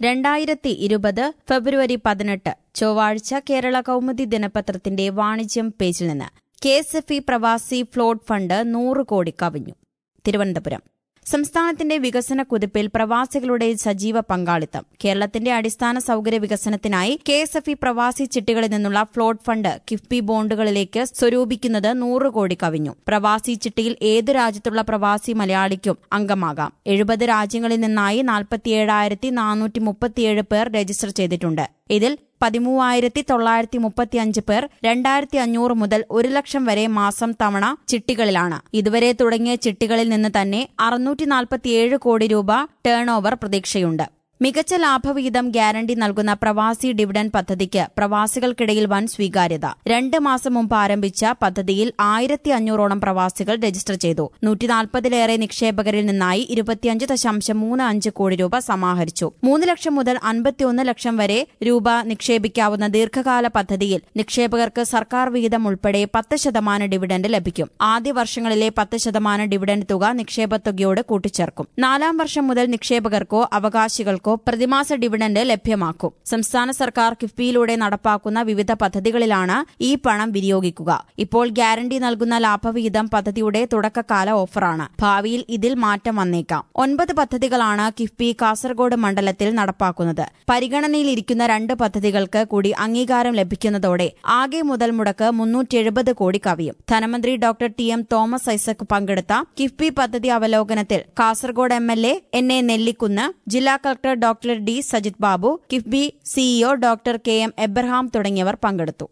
രണ്ടായിരത്തി ഇരുപത് ഫെബ്രുവരി പതിനെട്ട് ചൊവ്വാഴ്ച കേരള കൗമുദി ദിനപത്രത്തിന്റെ വാണിജ്യം പേജിൽ നിന്ന് K S F E Pravasi float fund നൂറ് കോടി കവിഞ്ഞു തിരുവനന്തപുരം സംസ്ഥാനത്തിന്റെ വികസന കുതിപ്പിൽ പ്രവാസികളുടെ സജീവ പങ്കാളിത്തം കേരളത്തിന്റെ അടിസ്ഥാന സൌകര്യ വികസനത്തിനായി K S F E Pravasi ചിട്ടികളിൽ നിന്നുള്ള ഫ്ലോട്ട് ഫണ്ട് കിഫ്ബി ബോണ്ടുകളിലേക്ക് സ്വരൂപിക്കുന്നത് നൂറ് കോടി കവിഞ്ഞു പ്രവാസി ചിട്ടിയിൽ ഏതു രാജ്യത്തുള്ള പ്രവാസി മലയാളിക്കും അംഗമാകാം എഴുപത് രാജ്യങ്ങളിൽ നിന്നായി നാൽപ്പത്തിയേഴായിരത്തി നാനൂറ്റി മുപ്പത്തിയേഴ് പേർ രജിസ്റ്റർ ചെയ്തിട്ടുണ്ട് ഇതിൽ പതിമൂവായിരത്തി തൊള്ളായിരത്തി മുപ്പത്തിയഞ്ച് പേർ രണ്ടായിരത്തി അഞ്ഞൂറ് മുതൽ ഒരു ലക്ഷം വരെ മാസം തവണ ചിട്ടികളിലാണ് ഇതുവരെ തുടങ്ങിയ ചിട്ടികളിൽ നിന്ന് തന്നെ അറുന്നൂറ്റി നാൽപ്പത്തിയേഴ് കോടി രൂപ ടേൺ ഓവർ പ്രതീക്ഷയുണ്ട് മികച്ച ലാഭവിഹിതം ഗ്യാരണ്ടി നൽകുന്ന പ്രവാസി ഡിവിഡൻ പദ്ധതിക്ക് പ്രവാസികൾക്കിടയിൽ വൻ സ്വീകാര്യത രണ്ട് മാസം മുമ്പ് ആരംഭിച്ച പദ്ധതിയിൽ ആയിരത്തി അഞ്ഞൂറോളം പ്രവാസികൾ രജിസ്റ്റർ ചെയ്തു നൂറ്റിനാൽപ്പതിലേറെ നിക്ഷേപകരിൽ നിന്നായി ഇരുപത്തിയഞ്ച് ദശാംശം മൂന്ന് അഞ്ച് കോടി രൂപ സമാഹരിച്ചു മൂന്ന് ലക്ഷം മുതൽ അൻപത്തിയൊന്ന് ലക്ഷം വരെ രൂപ നിക്ഷേപിക്കാവുന്ന ദീർഘകാല പദ്ധതിയിൽ നിക്ഷേപകർക്ക് സർക്കാർ വിഹിതം ഉൾപ്പെടെ പത്ത് ശതമാനം ഡിവിഡന്റ് ലഭിക്കും ആദ്യ വർഷങ്ങളിലെ പത്ത് ശതമാനം ഡിവിഡന്റ് തുക നിക്ഷേപത്തുകയോട് കൂട്ടിച്ചേർക്കും നാലാം വർഷം മുതൽ നിക്ഷേപകർക്കോ അവകാശികൾക്കോ പ്രതിമാസ ഡിവിഡന്റ് ലഭ്യമാക്കും സംസ്ഥാന സർക്കാർ കിഫ്ബിയിലൂടെ നടപ്പാക്കുന്ന വിവിധ പദ്ധതികളിലാണ് ഈ പണം വിനിയോഗിക്കുക ഇപ്പോൾ ഗ്യാരണ്ടി നൽകുന്ന ലാഭവിഹിതം പദ്ധതിയുടെ തുടക്കകാല ഓഫറാണ് ഭാവിയിൽ ഇതിൽ മാറ്റം വന്നേക്കാം ഒൻപത് പദ്ധതികളാണ് കിഫ്ബി കാസർഗോഡ് മണ്ഡലത്തിൽ നടപ്പാക്കുന്നത് പരിഗണനയിലിരിക്കുന്ന രണ്ട് പദ്ധതികൾക്ക് കൂടി അംഗീകാരം ലഭിക്കുന്നതോടെ ആകെ മുതൽ മുടക്ക് മുന്നൂറ്റി കോടി കവിയും ധനമന്ത്രി doctor T M Thomas Isaac പങ്കെടുത്ത കിഫ്ബി പദ്ധതി അവലോകനത്തിൽ Kasaragod M L A N A Nellikunnu ജില്ലാ collector doctor D Sajith Babu KIIFB CEO doctor K M Abraham തുടങ്ങിയവർ പങ്കെടുത്തു